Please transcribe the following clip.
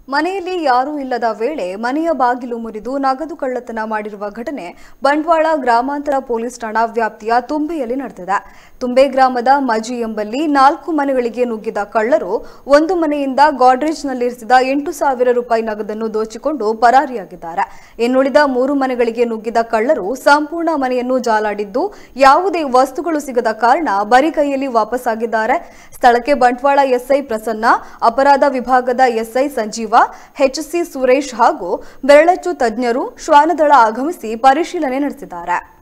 ಮನೆಯಲ್ಲಿ ಯಾರೂ ಇಲ್ಲದ ವೇಳೆ ಮನೆಯ ಬಾಗಿಲು ಮುರಿದು ನಗದು ಕಳ್ಳತನ ಮಾಡಿರುವ ಘಟನೆ ಬಂಟ್ವಾಳ ಗ್ರಾಮಾಂತರ ಪೊಲೀಸ್ ಠಾಣಾ ವ್ಯಾಪ್ತಿಯ ತುಂಬೆಯಲ್ಲಿ ನಡೆದಿದೆ ತುಂಬೆ ಗ್ರಾಮದ ಮಜಿ ಎಂಬಲ್ಲಿ ನಾಲ್ಕು ಮನೆಗಳಿಗೆ ನುಗ್ಗಿದ ಕಳ್ಳರು ಒಂದು ಮನೆಯಿಂದ ಗಾಡ್ರೇಜ್ನಲ್ಲಿರಿಸಿದ ಎಂಟು ಸಾವಿರ ರೂಪಾಯಿ ನಗದನ್ನು ದೋಚಿಕೊಂಡು ಪರಾರಿಯಾಗಿದ್ದಾರೆ ಇನ್ನುಳಿದ ಮೂರು ಮನೆಗಳಿಗೆ ನುಗ್ಗಿದ ಕಳ್ಳರು ಸಂಪೂರ್ಣ ಮನೆಯನ್ನು ಜಾಲಾಡಿದ್ದು ಯಾವುದೇ ವಸ್ತುಗಳು ಸಿಗದ ಕಾರಣ ಬರಿ ಕೈಯಲ್ಲಿ ವಾಪಸ್ಸಾಗಿದ್ದಾರೆ ಸ್ಥಳಕ್ಕೆ ಬಂಟ್ವಾಳ ಎಸ್ಐ ಪ್ರಸನ್ನ ಅಪರಾಧ ವಿಭಾಗದ ಎಸ್ಐ ಸಂಜೀವ ಎಚ್ಸಿ ಸುರೇಶ್ ಹಾಗೂ ಬೆರಳಚ್ಚು ತಜ್ಞರು ಶ್ವಾನದಳ ಆಗಮಿಸಿ ಪರಿಶೀಲನೆ ನಡೆಸಿದ್ದಾರೆ